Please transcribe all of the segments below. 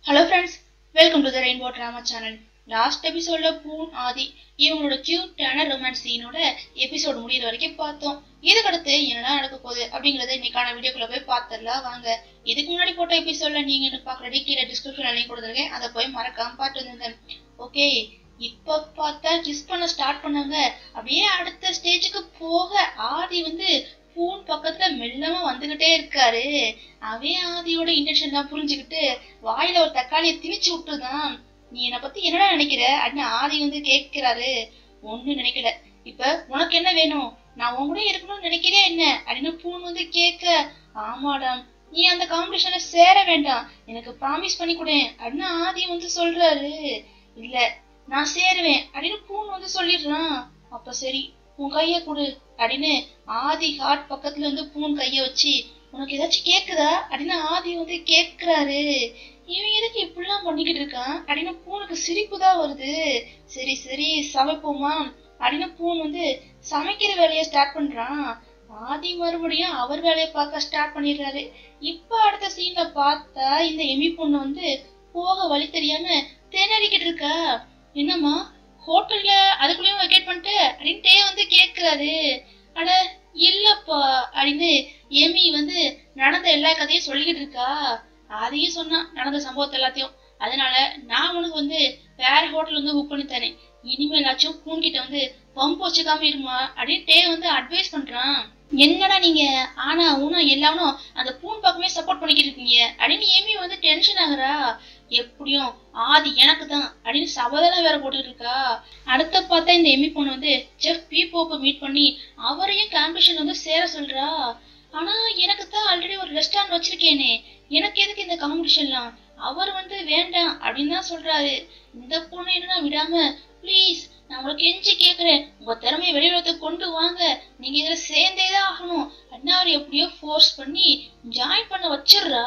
hello friends welcome to the rainbow drama channel last எபிசோட்ல பூன் ஆதி இவங்களோட கியூட்டான ரொமான்ஸ் சீனோட எபிசோட் முடியிற வரைக்கும் பார்த்தோம் இதுக்கடுத்து என்னெல்லாம் நடக்க போகுது அப்படிங்கறத இன்னைக்கான வீடியோக்குள்ள போய் பார்த்துடலாம் வாங்க இதுக்கு முன்னாடி போட்ட எபிசோட்ல நீங்க என்ன பாக்குறது கீழே டிஸ்கிரிப்ஷன் லிங்க் கொடுத்துருக்கேன் அதை போய் மறக்காம பார்த்து வந்துங்க ஓகே இப்ப பார்த்தா கிஸ் பண்ண ஸ்டார்ட் பண்ணாங்க அப்படியே அடுத்த ஸ்டேஜுக்கு போக ஆதி வந்து பூன் பக்கத்துல மெல்லமா வந்துகிட்டே இருக்காரு அவன் ஆதியோட இன்டென்ஷன் எல்லாம் புரிஞ்சுக்கிட்டு வாயில ஒரு தக்காளியை திணிச்சு விட்டுதான் நீ என்னை பத்தி என்னடா நினைக்கிற அப்படின்னு ஆதி வந்து கேட்கிறாரு ஒண்ணும் நினைக்கல இப்ப உனக்கு என்ன வேணும் நான் உன் கூட இருக்கணும்னு நினைக்கிறேன் என்ன அப்படின்னு பூன் வந்து கேட்க ஆமாடாம் நீ அந்த காம்படிஷன்ல சேர வேண்டாம் எனக்கு ப்ராமிஸ் பண்ணி கொடு அப்படின்னு ஆதி வந்து சொல்றாரு இல்ல நான் சேருவேன் அப்படின்னு பூன் வந்து சொல்லிடுறான் அப்ப சரி உன் கைய கொடு அப்படின்னு ஆதி ஹார்ட் பக்கத்துல வந்து பூன் கைய வச்சு உனக்கு ஏதாச்சும் கேக்குதா அப்படின்னு ஆதி வந்து கேக்குறாரு இவன் எதுக்கு இப்படிலாம் பண்ணிக்கிட்டு இருக்கான் அப்படின்னு பூனுக்கு சிரிப்பு தான் வருது சரி சரி சமைப்போமா அப்படின்னு பூன் வந்து சமைக்கிற வேலையை ஸ்டார்ட் பண்றான் ஆதி மறுபடியும் அவர் வேலையை பார்க்க ஸ்டார்ட் பண்ணிடுறாரு இப்ப அடுத்த சீன்ல பார்த்தா இந்த எமி பொண்ணு வந்து போக வழி தெரியாம திணறிக்கிட்டு இருக்கா என்னம்மா ஹோட்டல்ல அதுக்குள்ளேயும் வெக்கேட் பண்ணிட்டு அப்படின்னு டே வந்து கேக்குறாரு அட இல்லப்பா அப்படின்னு எமி வந்து நடந்த எல்லா கதையும் சொல்லிக்கிட்டு இருக்கா அதையும் சொன்னான் நடந்த சம்பவத்தை எல்லாத்தையும் அதனால நான் உனக்கு வந்து வேற ஹோட்டல் வந்து புக் பண்ணி தரேன் இனிமேலாச்சும் பூன்கிட்ட வந்து பம்ப் வச்சுக்காம இருமா அப்படின்னு டே வந்து அட்வைஸ் பண்றான் என்னடா நீங்க ஆனா ஊனா எல்லாரும் அந்த பூன் பக்கமே சப்போர்ட் பண்ணிக்கிட்டு இருக்கீங்க அப்படின்னு எமி வந்து டென்ஷன் ஆகுறா எப்படியும் ஆதி எனக்கு தான் அப்படின்னு சபதெல்லாம் வேற போட்டுட்டு இருக்கா அடுத்த பார்த்தா இந்த எமி பொண்ணு வந்து செஃப் பி போப்பை மீட் பண்ணி அவரையும் காம்படிஷன் வந்து சேர சொல்றா ஆனா எனக்கு தான் ஆல்ரெடி ஒரு ரெஸ்டாரண்ட் வச்சிருக்கேனே எனக்கு எதுக்கு இந்த காம்படிஷன்லாம் அவர் வந்து வேண்டாம் அப்படின்னு தான் சொல்றாரு இந்த பொண்ணு என்ன விடாம ப்ளீஸ் நான் உங்களுக்கு எஞ்சி கேக்குறேன் உங்க திறமையை வெளியுலகத்துக்கு கொண்டு வாங்க நீங்க இதுல சேர்ந்தே தான் ஆகணும் அப்படின்னு அவர் எப்படியோ ஃபோர்ஸ் பண்ணி ஜாயின் பண்ண வச்சிடுறா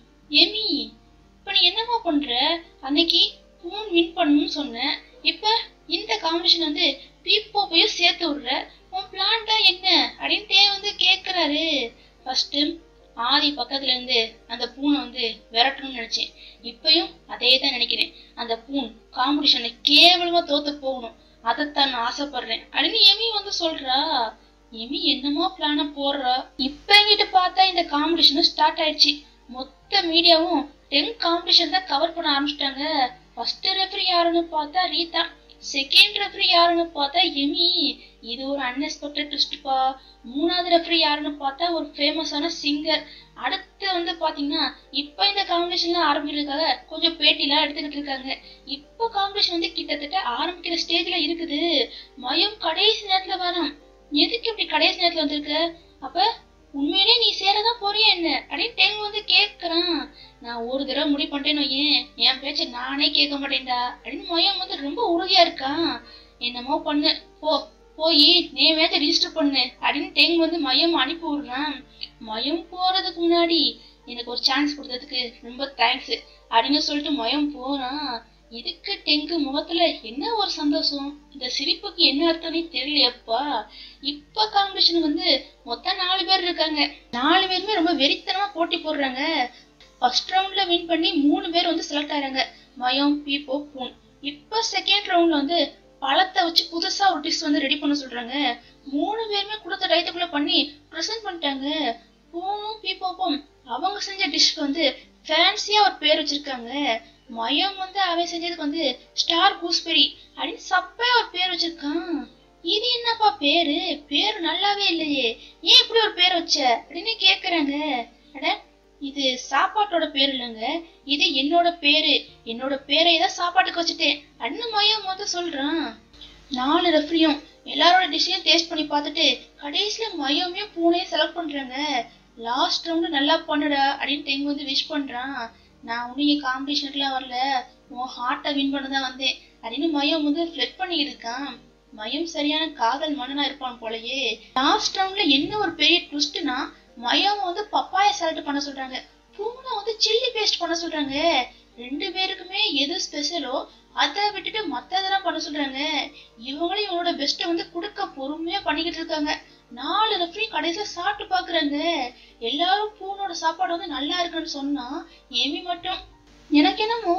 எமி இப்ப நீ என்னமா பண்ற அன்னைக்கு பூன் வின் பண்ணணும்னு சொன்னேன் இப்ப இந்த காம்படிஷன் வந்து பீப்போ போய் சேர்த்து விடுற உன் பிளான் தான் என்ன அப்படின்ட்டே வந்து கேக்குறாரு ஃபர்ஸ்ட் ஆதி பக்கத்துல இருந்து அந்த பூனை வந்து விரட்டணும்னு நினைச்சேன் இப்பயும் அதே தான் நினைக்கிறேன் அந்த பூன் காம்படிஷன்ல கேவலமா தோத்து போகணும் அதைத்தான் நான் ஆசைப்படுறேன் அப்படின்னு எமி வந்து சொல்றா எமி என்னமோ பிளான போடுறா இப்ப எங்கிட்ட பார்த்தா இந்த காம்படிஷன் ஸ்டார்ட் ஆயிடுச்சு மொத்த மீடியாவும் டென் காம்படிஷன் தான் கவர் பண்ண ஆரம்பிச்சிட்டாங்க ஃபர்ஸ்ட் ரெஃபரி யாருன்னு பார்த்தா ரீதா செகண்ட் ரெஃபரி யாருன்னு பார்த்தா எமி இது ஒரு அன்எக்ஸ்பெக்டட் ட்விஸ்ட்பா மூணாவது ரெஃபரி யாருன்னு பார்த்தா ஒரு ஃபேமஸான சிங்கர் அடுத்து வந்து பாத்தீங்கன்னா இப்ப இந்த காம்படிஷன்ல ஆரம்பிக்கிறதுக்காக கொஞ்சம் பேட்டிலாம் எடுத்துக்கிட்டு இருக்காங்க இப்ப காம்படிஷன் வந்து கிட்டத்தட்ட ஆரம்பிக்கிற ஸ்டேஜ்ல இருக்குது மயம் கடைசி நேரத்துல வரும் எதுக்கு இப்படி கடைசி நேரத்துல வந்திருக்க அப்ப உண்மையிலே நீ சேரதான் போறியா என்ன அப்படின்னு டெங் வந்து கேக்குறான் நான் ஒரு தடவை முடிவு பண்ணிட்டேன்னு ஏன் என் பேச்ச நானே கேட்க மாட்டேன்டா அப்படின்னு மயம் வந்து ரொம்ப உறுதியா இருக்கான் என்னமோ பண்ணு போ போய் நீ மேட்ச ரிஜிஸ்டர் பண்ணு அப்படின்னு டெங் வந்து மயம் அனுப்பி விடுறான் மயம் போறதுக்கு முன்னாடி எனக்கு ஒரு சான்ஸ் கொடுத்ததுக்கு ரொம்ப தேங்க்ஸ் அப்படின்னு சொல்லிட்டு மயம் போறான் இதுக்கு டெங்கு முகத்துல என்ன ஒரு சந்தோஷம் இந்த சிரிப்புக்கு என்ன அர்த்தம்னே தெரியலையப்பா இப்ப காம்படிஷன் வந்து மொத்தம் நாலு பேர் இருக்காங்க நாலு பேருமே ரொம்ப வெறித்தனமா போட்டி போடுறாங்க ஃபர்ஸ்ட் ரவுண்ட்ல வின் பண்ணி மூணு பேர் வந்து செலக்ட் ஆறாங்க மயம் பீப்போ பூன் இப்ப செகண்ட் ரவுண்ட்ல வந்து பழத்தை வச்சு புதுசா ஒரு டிஷ் வந்து ரெடி பண்ண சொல்றாங்க மூணு பேருமே கொடுத்த டயத்துக்குள்ள பண்ணி ப்ரெசென்ட் பண்ணிட்டாங்க பூனும் பீப்போப்பும் அவங்க செஞ்ச டிஷ்க்கு வந்து ஃபேன்சியா ஒரு பேர் வச்சிருக்காங்க மயம் வந்து அவன் செஞ்சதுக்கு வந்து ஸ்டார் கூஸ்பெரி அப்படின்னு சப்பையா ஒரு பேர் வச்சிருக்கான் இது என்னப்பா பேரு பேரு நல்லாவே இல்லையே ஏன் இப்படி ஒரு பேர் வச்ச அப்படின்னு கேக்குறாங்க அட இது சாப்பாட்டோட பேர் இல்லைங்க இது என்னோட பேரு என்னோட பேரை தான் சாப்பாட்டுக்கு வச்சுட்டேன் அப்படின்னு மயம் வந்து சொல்றான் நாலு ரெஃப்ரியும் எல்லாரோட டிஷ்ஷையும் டேஸ்ட் பண்ணி பார்த்துட்டு கடைசியில மயமே பூனையும் செலக்ட் பண்றாங்க லாஸ்ட் ரவுண்டு நல்லா பண்ணுடா அப்படின்னு டெங் வந்து விஷ் பண்றான் நான் ஒன்னும் இங்க காம்படிஷனுக்குலாம் வரல உன் ஹார்ட்டை வின் பண்ண தான் வந்தேன் அப்படின்னு மயம் வந்து ஃபிளட் பண்ணிட்டு இருக்கான் மயம் சரியான காதல் மன்னனா இருப்பான் போலயே லாஸ்ட் ரவுண்ட்ல என்ன ஒரு பெரிய ட்விஸ்ட்னா மயம் வந்து பப்பாய செலக்ட் பண்ண சொல்றாங்க பூனை வந்து சில்லி பேஸ்ட் பண்ண சொல்றாங்க ரெண்டு பேருக்குமே எது ஸ்பெஷலோ அதை விட்டுட்டு மத்ததெல்லாம் பண்ண சொல்றாங்க இவங்களும் இவங்களோட பெஸ்ட்டை வந்து கொடுக்க பொறுமையா பண்ணிக்கிட்டு இருக்காங்க நாலு ரெஃப்ரி கடைசியில சாப்பிட்டு பாக்குறாங்க எல்லாரும் பூனோட சாப்பாடு வந்து நல்லா இருக்குன்னு சொன்னா ஏமி மட்டும் எனக்கு என்னமோ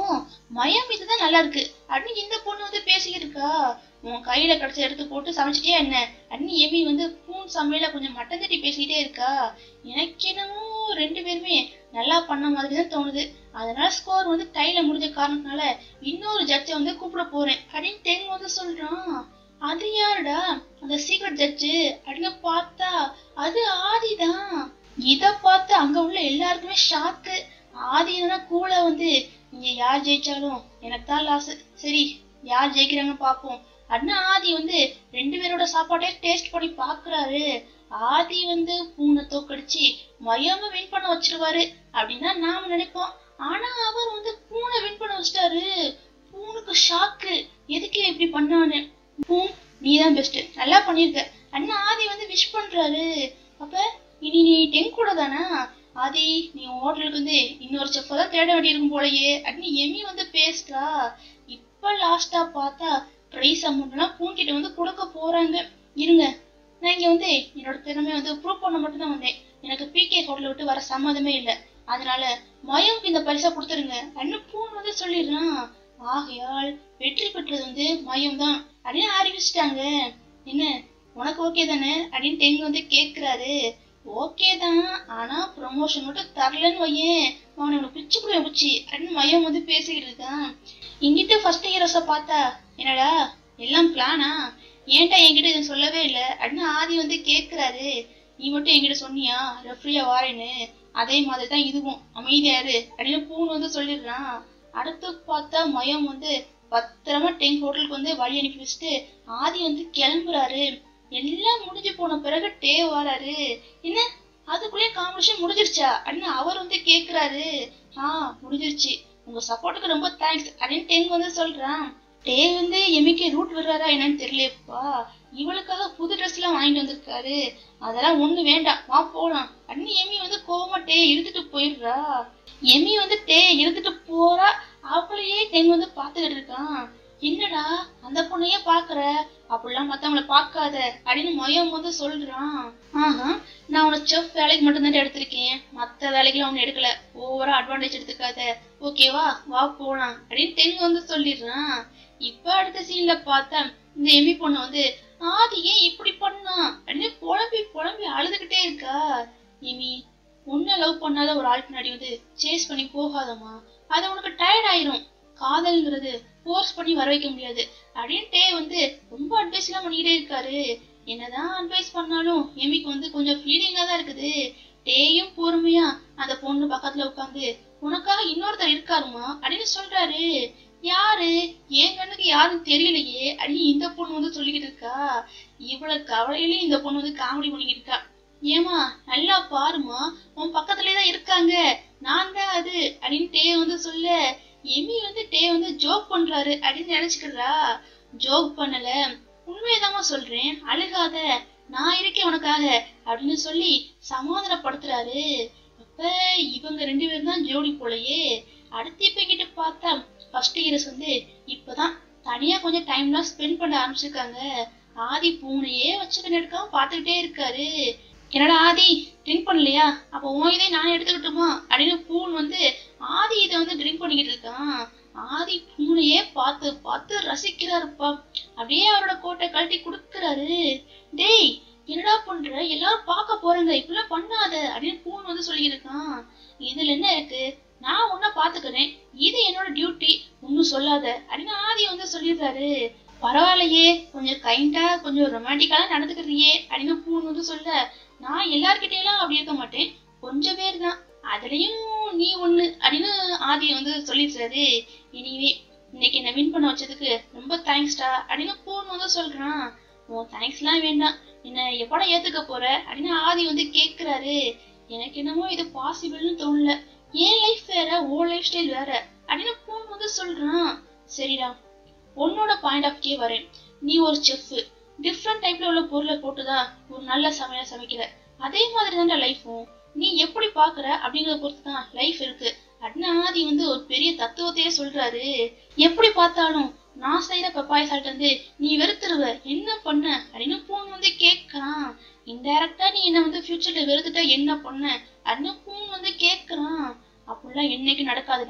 மயம் இதுதான் நல்லா இருக்கு அப்படின்னு இந்த பொண்ணு வந்து பேசிக்கிட்டு இருக்கா உன் கையில கிடைச்ச எடுத்து போட்டு சமைச்சிட்டியா என்ன அண்ணி எமி வந்து பூன் சமையல கொஞ்சம் மட்டன் தட்டி பேசிக்கிட்டே இருக்கா எனக்கு என்னமோ ரெண்டு பேருமே நல்லா பண்ண மாதிரி தான் தோணுது அதனால ஸ்கோர் வந்து டைல முடிஞ்ச காரணத்தினால இன்னொரு ஜட்ஜை வந்து கூப்பிட போறேன் அப்படின்னு டெங் வந்து சொல்றான் அது யாருடா அந்த சீக்ரெட் ஜட்ஜு அப்படின்னு பார்த்தா அது ஆதிதான் இத பார்த்து அங்க உள்ள எல்லாருக்குமே ஷாக்கு ஆதினா கூட வந்து இங்க யார் ஜெயிச்சாலும் எனக்கு தான் லாஸ் சரி யார் ஜெயிக்கிறாங்கன்னு பாப்போம் அண்ணா ஆதி வந்து ரெண்டு பேரோட சாப்பாட்டே டேஸ்ட் பண்ணி பாக்குறாரு ஆதி வந்து பூனை தோக்கடிச்சு மயாம வின் பண்ண வச்சிருவாரு அப்படின்னு தான் நாம நினைப்போம் ஆனா அவர் வந்து பூனை வின் பண்ண வச்சிட்டாரு பூனுக்கு ஷாக்கு எதுக்கு இப்படி பண்ணான்னு பூன் நீதான் பெஸ்ட் நல்லா பண்ணிருக்க அண்ணா ஆதி வந்து விஷ் பண்றாரு அப்ப இனி நீ டென் கூட தானா ஆதி நீ ஹோட்டலுக்கு வந்து இன்னொரு செஃப் தான் தேட வேண்டியிருக்கும் போலயே அப்படின்னு எமி வந்து பேசுறா இப்ப லாஸ்டா பார்த்தா ப்ரைஸ் அமௌண்ட் எல்லாம் பூங்கிட்ட வந்து கொடுக்க போறாங்க இருங்க நான் இங்க வந்து என்னோட திறமையை வந்து ப்ரூவ் பண்ண மட்டும் தான் வந்தேன் எனக்கு பிகே ஹோட்டலை விட்டு வர சம்மதமே இல்லை அதனால மயம்க்கு இந்த பரிசா கொடுத்துருங்க அண்ணன் பூன் வந்து சொல்லிடுறான் ஆகையால் வெற்றி பெற்றது வந்து மயம் தான் அப்படின்னு அறிவிச்சிட்டாங்க என்ன உனக்கு ஓகே தானே அப்படின்னு டெங் வந்து கேக்குறாரு ஓகே தான் ஆனா ப்ரொமோஷன் மட்டும் தரலன்னு வையேன் அவனை உனக்கு பிச்சு புடிய பிச்சு அப்படின்னு மயம் வந்து பேசிக்கிட்டு இருக்கான் இங்கிட்ட ஃபர்ஸ்ட் ஹீரோஸ பார்த்தா என்னடா எல்லாம் பிளானா ஏன்டா என்கிட்ட இதை சொல்லவே இல்லை அப்படின்னு ஆதி வந்து கேக்குறாரு நீ மட்டும் என்கிட்ட சொன்னியா ரெஃப்ரியா வாரேன்னு அதே மாதிரி தான் இதுவும் அமைதியாரு அப்படின்னு பூன் வந்து சொல்லிடுறான் அடுத்து பார்த்தா மயம் வந்து பத்திரமா டெங்க் ஹோட்டலுக்கு வந்து வழி அனுப்பி வச்சுட்டு ஆதி வந்து கிளம்புறாரு எல்லாம் முடிஞ்சு போன பிறகு டே வராரு என்ன அதுக்குள்ளே காம்படிஷன் முடிஞ்சிருச்சா அப்படின்னு அவர் வந்து கேக்குறாரு ஆ முடிஞ்சிருச்சு உங்க சப்போர்ட்டுக்கு ரொம்ப தேங்க்ஸ் அப்படின்னு டெங் வந்து சொல்றான் டே வந்து எமிக்கு ரூட் விடுறாரா என்னன்னு தெரியலையப்பா இவளுக்காக புது ட்ரெஸ் எல்லாம் வாங்கிட்டு வந்திருக்காரு அதெல்லாம் ஒண்ணு வேண்டாம் வா போலாம் அண்ணி எமி வந்து கோவமா டே இழுத்துட்டு போயிடுறா எமி வந்து டே இழுத்துட்டு போறா அவளையே டெங் வந்து பாத்துக்கிட்டு இருக்கான் என்னடா அந்த பொண்ணையே பாக்குற அப்படிலாம் மத்தவங்கள பார்க்காத அப்படின்னு மயம் வந்து சொல்றான் ஆஹா நான் உன செஃப் வேலைக்கு மட்டும் தான் எடுத்திருக்கேன் மத்த வேலைக்கெல்லாம் அவனை எடுக்கல ஓவரா அட்வான்டேஜ் எடுத்துக்காத ஓகேவா வா போலாம் அப்படின்னு டெங் வந்து சொல்லிடுறான் இப்ப அடுத்த சீன்ல பார்த்தா இந்த எமி பொண்ணு வந்து ஆதி ஏன் இப்படி பண்ணா அப்படின்னு புலம்பி புலம்பி அழுதுகிட்டே இருக்கா எமி உன்னை லவ் பண்ணாத ஒரு ஆள் பின்னாடி வந்து சேஸ் பண்ணி போகாதம்மா அது உனக்கு டயர்ட் ஆயிரும் காதல்ங்கிறது ஃபோர்ஸ் பண்ணி வர வைக்க முடியாது அப்படின்ட்டே வந்து ரொம்ப அட்வைஸ் எல்லாம் பண்ணிக்கிட்டே இருக்காரு என்னதான் அட்வைஸ் பண்ணாலும் எமிக்கு வந்து கொஞ்சம் ஃபீலிங்கா தான் இருக்குது டேயும் பொறுமையா அந்த பொண்ணு பக்கத்துல உட்காந்து உனக்காக இன்னொருத்தர் இருக்காருமா அப்படின்னு சொல்றாரு யாரு என் கண்ணுக்கு யாரும் தெரியலையே அப்படின்னு இந்த பொண்ணு வந்து சொல்லிக்கிட்டு இருக்கா இவ்வளவு கவலையிலயும் இந்த பொண்ணு வந்து காமெடி பண்ணிக்கிட்டு இருக்கா ஏமா நல்லா பாருமா உன் பக்கத்துலயே தான் இருக்காங்க நான் தான் அது அப்படின்னு டே வந்து சொல்ல எமி வந்து டே வந்து ஜோக் பண்றாரு அப்படின்னு நினைச்சுக்கிறா ஜோக் பண்ணல உண்மையதாம்மா சொல்றேன் அழுகாத நான் இருக்கேன் உனக்காக அப்படின்னு சொல்லி சமாதானப்படுத்துறாரு அப்ப இவங்க ரெண்டு பேரும் தான் ஜோடி போலயே அடுத்து இப்ப கிட்ட பார்த்தா ஃபர்ஸ்ட் இயர்ஸ் வந்து இப்பதான் தனியா கொஞ்சம் டைம்லாம் ஸ்பெண்ட் பண்ண ஆரம்பிச்சிருக்காங்க ஆதி பூனையே வச்சுக்கிட்டு இருக்கான் பாத்துக்கிட்டே இருக்காரு என்னடா ஆதி ட்ரிங்க் பண்ணலையா அப்ப உன் இதை நானே எடுத்துக்கிட்டுமா அப்படின்னு பூன் வந்து ஆதி இதை வந்து ட்ரிங்க் பண்ணிக்கிட்டு இருக்கான் ஆதி பூனையே பார்த்து பார்த்து ரசிக்கிறாருப்பா அப்படியே அவரோட கோட்டை கழட்டி கொடுக்கறாரு டேய் என்னடா பண்ற எல்லாரும் பார்க்க போறாங்க இப்படிலாம் பண்ணாத அப்படின்னு பூன் வந்து சொல்லிக்கிட்டு இருக்கான் இதுல என்ன இருக்கு நான் உன்ன பாத்துக்கிறேன் இது என்னோட டியூட்டி ஒன்னும் சொல்லாத அப்படின்னு ஆதி வந்து சொல்லிடுறாரு பரவாயில்லையே கொஞ்சம் கைண்டா கொஞ்சம் ரொமான்டிக்கா நடந்துக்கிறியே அப்படின்னு பூன் வந்து சொல்ல நான் எல்லார்கிட்டயும் எல்லாம் அப்படி இருக்க மாட்டேன் கொஞ்சம் பேர் தான் அதுலயும் நீ ஒண்ணு அப்படின்னு ஆதி வந்து சொல்லிடுறாரு இனிவே இன்னைக்கு என்ன வின் பண்ண வச்சதுக்கு ரொம்ப தேங்க்ஸ்டா அப்படின்னு பூன் வந்து சொல்றான் உன் தேங்க்ஸ் எல்லாம் வேண்டாம் என்ன எப்படா ஏத்துக்க போற அப்படின்னு ஆதி வந்து கேக்குறாரு எனக்கு என்னமோ இது பாசிபிள்னு தோணல என் லைஃப் வேற உன் லைஃப் ஸ்டைல் வேற அப்படின்னு பூன் வந்து சொல்றான் சரிடா உன்னோட பாயிண்ட் ஆஃப் வியூ வரேன் நீ ஒரு செஃப் டிஃப்ரெண்ட் டைப்ல உள்ள பொருளை போட்டுதான் ஒரு நல்ல சமையல் சமைக்கிற அதே மாதிரி தான் லைஃபும் நீ எப்படி பாக்குற அப்படிங்கறத பொறுத்து தான் லைஃப் இருக்கு அப்படின்னு ஆதி வந்து ஒரு பெரிய தத்துவத்தையே சொல்றாரு எப்படி பார்த்தாலும் நான் செய்யற பப்பாய சால்ட் வந்து நீ வெறுத்துருவ என்ன பண்ண அப்படின்னு பூன் வந்து கேக்குறான் இன்டைரக்டா நீ என்ன வந்து ஃபியூச்சர்ல வெறுத்துட்டா என்ன பண்ண அப்படின்னு பூன் வந்து கேக்குறான் அப்படிலாம் என்னைக்கு நடக்காதுடா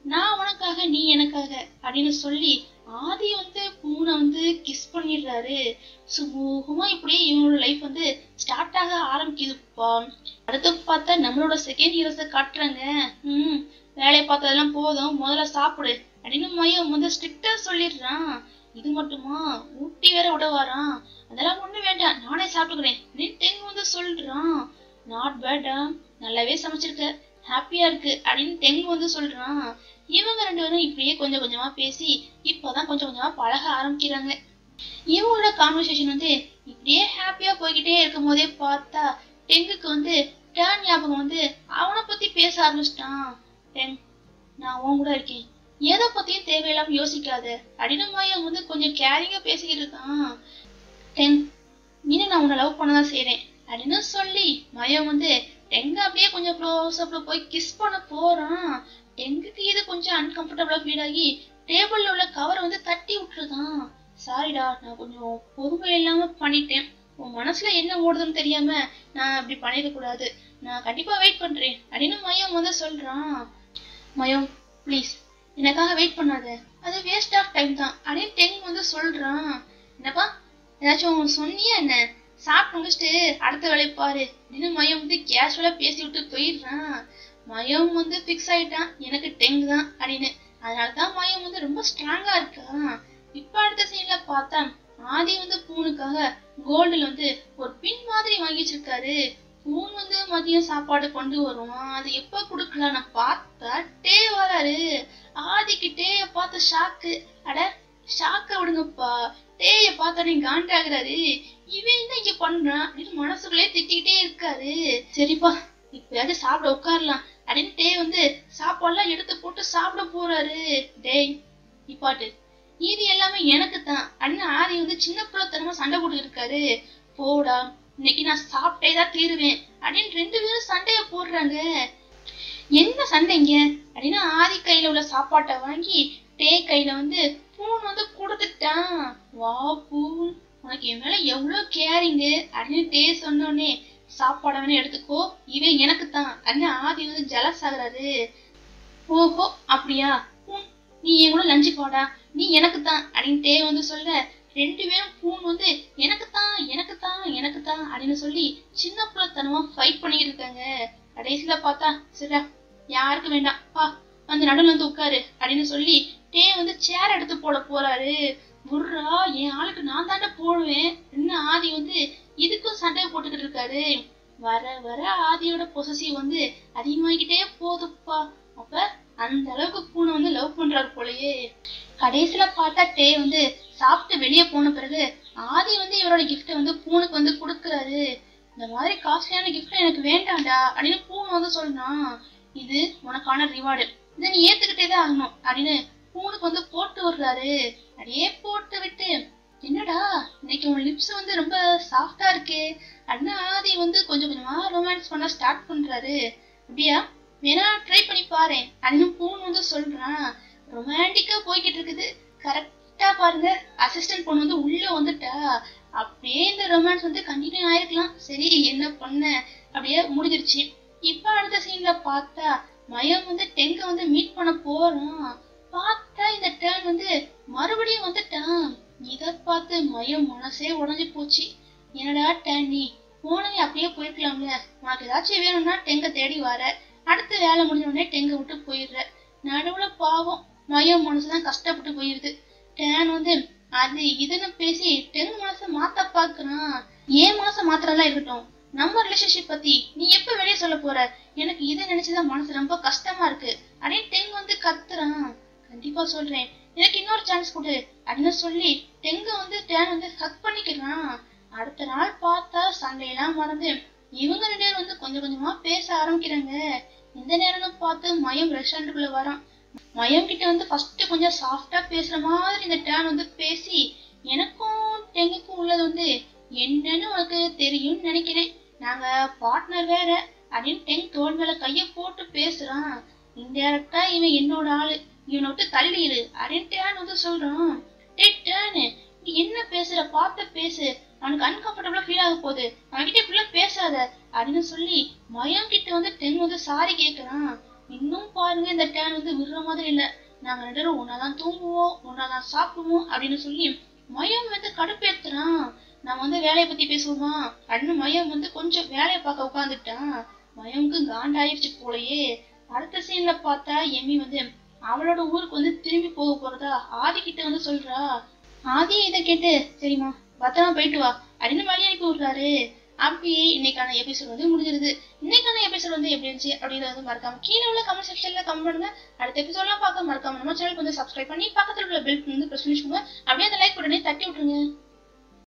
நான் உனக்காக நீ எனக்காக அப்படின்னு சொல்லி ஆதி வந்து பூனை வந்து கிஸ் பண்ணிடுறாரு சுமூகமா இப்படியே இவனோட லைஃப் வந்து ஸ்டார்ட் ஆக ஆரம்பிக்குதுப்பா அடுத்து பார்த்தா நம்மளோட செகண்ட் ஹீரோஸை காட்டுறாங்க ம் வேலையை பார்த்ததெல்லாம் போதும் முதல்ல சாப்பிடு அப்படின்னு மையம் வந்து ஸ்ட்ரிக்டா சொல்லிடுறான் இது மட்டுமா ஊட்டி வேற விடவாராம் அதெல்லாம் ஒண்ணு வேண்டாம் நானே சாப்பிட்டுக்கிறேன் அப்படின்னு டெங் வந்து சொல்றான் நாட் பேடா நல்லாவே சமைச்சிருக்க ஹாப்பியா இருக்கு அப்படின்னு டெங் வந்து சொல்றான் இவங்க ரெண்டு பேரும் இப்படியே கொஞ்சம் கொஞ்சமா பேசி இப்பதான் கொஞ்சம் கொஞ்சமா பழக ஆரம்பிக்கிறாங்க இவங்களோட கான்வர்சேஷன் வந்து இப்படியே ஹாப்பியா போய்கிட்டே இருக்கும் போதே பார்த்தா டெங்குக்கு வந்து டேன் ஞாபகம் வந்து அவனை பத்தி பேச ஆரம்பிச்சிட்டான் டெங் நான் உன் கூட இருக்கேன் எதை பத்தியும் தேவையில்லாம யோசிக்காத அப்படின்னு மையம் வந்து கொஞ்சம் கேரிங்கா பேசிக்கிட்டு இருக்கான் டெங் இன்னும் நான் உன்னை லவ் பண்ணதான் செய்றேன் அப்படின்னு சொல்லி மயம் வந்து டெங்க அப்படியே கொஞ்சம் க்ளோஸ் அப்ல போய் கிஸ் பண்ண போறான் டெங்குக்கு இது கொஞ்சம் அன்கம்ஃபர்டபுளா ஃபீல் ஆகி டேபிள்ல உள்ள கவரை வந்து தட்டி விட்டுருதான் சாரிடா நான் கொஞ்சம் பொறுமை இல்லாம பண்ணிட்டேன் உன் மனசுல என்ன ஓடுதுன்னு தெரியாம நான் அப்படி பண்ணிட கூடாது நான் கண்டிப்பா வெயிட் பண்றேன் அப்படின்னு மயம் வந்து சொல்றான் மயம் ப்ளீஸ் எனக்காக வெயிட் பண்ணாத அது வேஸ்ட் ஆஃப் டைம் தான் அப்படின்னு டெங் வந்து சொல்றான் என்னப்பா ஏதாச்சும் சொன்னியா என்ன சாப்பிட்டு முடிச்சுட்டு அடுத்த வேலையை பாரு அப்படின்னு மயம் வந்து கேஷுவலா பேசி விட்டு போயிடுறான் மயம் வந்து ஃபிக்ஸ் ஆயிட்டான் எனக்கு டெங் தான் அப்படின்னு அதனாலதான் மயம் வந்து ரொம்ப ஸ்ட்ராங்கா இருக்கான் இப்ப அடுத்த சீன்ல பார்த்தா ஆதி வந்து பூனுக்காக கோல்டுல வந்து ஒரு பின் மாதிரி வாங்கி வச்சிருக்காரு பூன் வந்து மதியம் சாப்பாடு கொண்டு வருவான் அது எப்ப குடுக்கலாம் நான் பார்த்தா டே வராரு ஆதிக்கு டேய பார்த்த ஷாக்கு அட ஷாக்க விடுங்கப்பா டேய பார்த்தோன்னே காண்டாகிறாரு இவன் என்ன இங்க பண்றான் அப்படின்னு மனசுக்குள்ளே திட்டிக்கிட்டே இருக்காரு சரிப்பா இப்பயாவது சாப்பிட உட்காரலாம் அப்படின்னு டே வந்து சாப்பாடுலாம் எடுத்து போட்டு சாப்பிட போறாரு டேய் இப்பாட்டு இது எல்லாமே எனக்கு தான் அப்படின்னு ஆதி வந்து சின்ன பிள்ளைத்தனமா சண்டை போட்டுக்கிட்டு இருக்காரு போடா இன்னைக்கு நான் சாப்பிட்டே தான் தீருவேன் அப்படின்னு ரெண்டு பேரும் சண்டைய போடுறாங்க என்ன சண்டைங்க அப்படின்னு ஆதி கையில உள்ள சாப்பாட்டை வாங்கி டே கையில வந்து பூன் வந்து கொடுத்துட்டான் வா பூன் உனக்கு என் மேல எவ்வளவு கேரிங்கு அப்படின்னு டே சொன்னோடனே சாப்பாடை வேணா எடுத்துக்கோ இவன் எனக்கு தான் அப்படின்னு ஆதி வந்து ஜலஸ் ஆகுறாரு ஓஹோ அப்படியா பூன் நீ என் கூட லஞ்சு போடா நீ எனக்கு தான் அப்படின்னு டே வந்து சொல்ல ரெண்டு பேரும் பூன் வந்து எனக்கு தான் எனக்கு தான் எனக்கு தான் அப்படின்னு சொல்லி சின்ன பிள்ளைத்தனமா ஃபைட் பண்ணிட்டு இருக்காங்க கடைசியில பார்த்தா சரிடா யாருக்கு வேண்டாம் பா வந்து நடுவுல வந்து உட்காரு அப்படின்னு சொல்லி டே வந்து சேர் எடுத்து போட போறாரு புர்ரா என் ஆளுக்கு நான் தாண்டா போடுவேன் இன்னும் ஆதி வந்து இதுக்கும் சண்டை போட்டுக்கிட்டு இருக்காரு வர வர ஆதியோட பொசசிவ் வந்து அதிகமாகிக்கிட்டே போகுதுப்பா அப்ப அந்த அளவுக்கு பூனை வந்து லவ் பண்றாரு போலயே கடைசியில பார்த்தா டே வந்து சாப்பிட்டு வெளியே போன பிறகு ஆதி வந்து இவரோட கிஃப்ட் வந்து பூனுக்கு வந்து கொடுக்குறாரு இந்த மாதிரி காஸ்ட்லியான கிஃப்ட் எனக்கு வேண்டாம்டா அப்படின்னு பூனை வந்து சொல்றான் இது உனக்கான ரிவார்டு இதை நீ ஏத்துக்கிட்டே தான் ஆகணும் அப்படின்னு பூனுக்கு வந்து போட்டு விடுறாரு அப்படியே போட்டு விட்டு என்னடா இன்னைக்கு உன் லிப்ஸ் வந்து ரொம்ப சாஃப்டா இருக்கே அப்படின்னு ஆதி வந்து கொஞ்சம் கொஞ்சமா ரொமான்ஸ் பண்ண ஸ்டார்ட் பண்றாரு அப்படியா வேணா ட்ரை பண்ணி பாரு அப்படின்னு பூன் வந்து சொல்றான் ரொமான்டிக்கா போய்கிட்டு இருக்குது கரெக்டா பாருங்க அசிஸ்டன்ட் பொண்ணு வந்து உள்ள வந்துட்டா அப்படியே இந்த ரொமான்ஸ் வந்து கண்டினியூ ஆயிருக்கலாம் சரி என்ன பண்ண அப்படியே முடிஞ்சிருச்சு இப்ப அடுத்த சீன்ல பார்த்தா மயம் வந்து டெங்க வந்து மீட் பண்ண போறான் பார்த்தா இந்த டேர்ன் வந்து மறுபடியும் வந்துட்டான் இத பார்த்து மயம் மனசே உடைஞ்சு போச்சு என்னடா டேன் நீ போனவே அப்படியே போயிருக்கலாம்ல உனக்கு ஏதாச்சும் வேணும்னா டெங்க தேடி வர அடுத்த வேலை முடிஞ்ச உடனே டெங்க விட்டு போயிடுற நடுவுல பாவம் மயம் மனசுதான் கஷ்டப்பட்டு போயிருது டேன் வந்து அது இதுன்னு பேசி டென் மனசை மாத்த பாக்குறான் ஏன் மனசை மாத்திரதா இருக்கட்டும் நம்ம ரிலேஷன்ஷிப் பத்தி நீ எப்ப வெளியே சொல்ல போற எனக்கு இதை நினைச்சுதான் மனசு ரொம்ப கஷ்டமா இருக்கு அப்படின்னு டெங் வந்து கத்துறான் கண்டிப்பா சொல்றேன் எனக்கு இன்னொரு சான்ஸ் கொடு அப்படின்னு சொல்லி டெங்க வந்து டேன் வந்து ஹக் பண்ணிக்கிறான் அடுத்த நாள் பார்த்தா சண்டையெல்லாம் மறந்து இவங்க ரெண்டு பேரும் வந்து கொஞ்சம் கொஞ்சமா பேச ஆரம்பிக்கிறாங்க இந்த நேரம் பார்த்து மயம் ரெஸ்டாரண்ட்டுக்குள்ள வரான் மயம் கிட்ட வந்து ஃபர்ஸ்ட் கொஞ்சம் சாஃப்டா பேசுற மாதிரி இந்த டேன் வந்து பேசி எனக்கும் டெங்குக்கும் உள்ளது வந்து என்னன்னு உனக்கு தெரியும்னு நினைக்கிறேன் நாங்க பார்ட்னர் வேற அப்படின்னு டெங் தோல் மேல கைய போட்டு பேசுறான் இன்டெரக்டா இவன் என்னோட ஆளு இவனை விட்டு தள்ளிடு அப்படின்னு டேன் வந்து சொல்றான் டேய் டேனு நீ என்ன பேசுற பார்த்து பேசு அவனுக்கு அன்கம்ஃபர்டபுளா ஃபீல் ஆக போகுது அவன்கிட்ட இப்படிலாம் பேசாத அப்படின்னு சொல்லி மயம் கிட்ட வந்து டென் வந்து சாரி கேக்குறான் இன்னும் பாருங்க இந்த டேன் வந்து விடுற மாதிரி இல்ல நாங்க ரெண்டு பேரும் ஒன்னாதான் தூங்குவோம் ஒன்னாதான் சாப்பிடுவோம் அப்படின்னு சொல்லி மயம் வந்து கடுப்பேத்துறான் நம்ம வந்து வேலையை பத்தி பேசுவோமா அப்படின்னு மயம் வந்து கொஞ்சம் வேலையை பார்க்க உட்காந்துட்டான் மயமுக்கு காண்டாயிருச்சு போலயே அடுத்த சீன்ல பார்த்தா எமி வந்து அவளோட ஊருக்கு வந்து திரும்பி போக போறதா ஆதி கிட்ட வந்து சொல்றா ஆதி இதை கேட்டு சரிம்மா பத்திரமா போயிட்டு வா அப்படின்னு வழி அனுப்பி விடுறாரு அப்படியே இன்னைக்கான எபிசோட் வந்து முடிஞ்சிருது இன்னைக்கான எபிசோட் வந்து எப்படி இருந்துச்சு அப்படின்றத வந்து மறக்காம கீழே உள்ள கமெண்ட் செக்ஷன்ல கமெண்ட் பண்ணுங்க அடுத்த எபிசோட்லாம் பார்க்க மறக்காம நம்ம சேனலுக்கு வந்து சப்ஸ்கிரைப் பண்ணி பக்கத்துல உள்ள பெல் வந்து பிரஸ் பண்ணி வச்சுக்கோங்க அப்படியே அந்த லைக் உடனே தட்டி விட்டுருங்க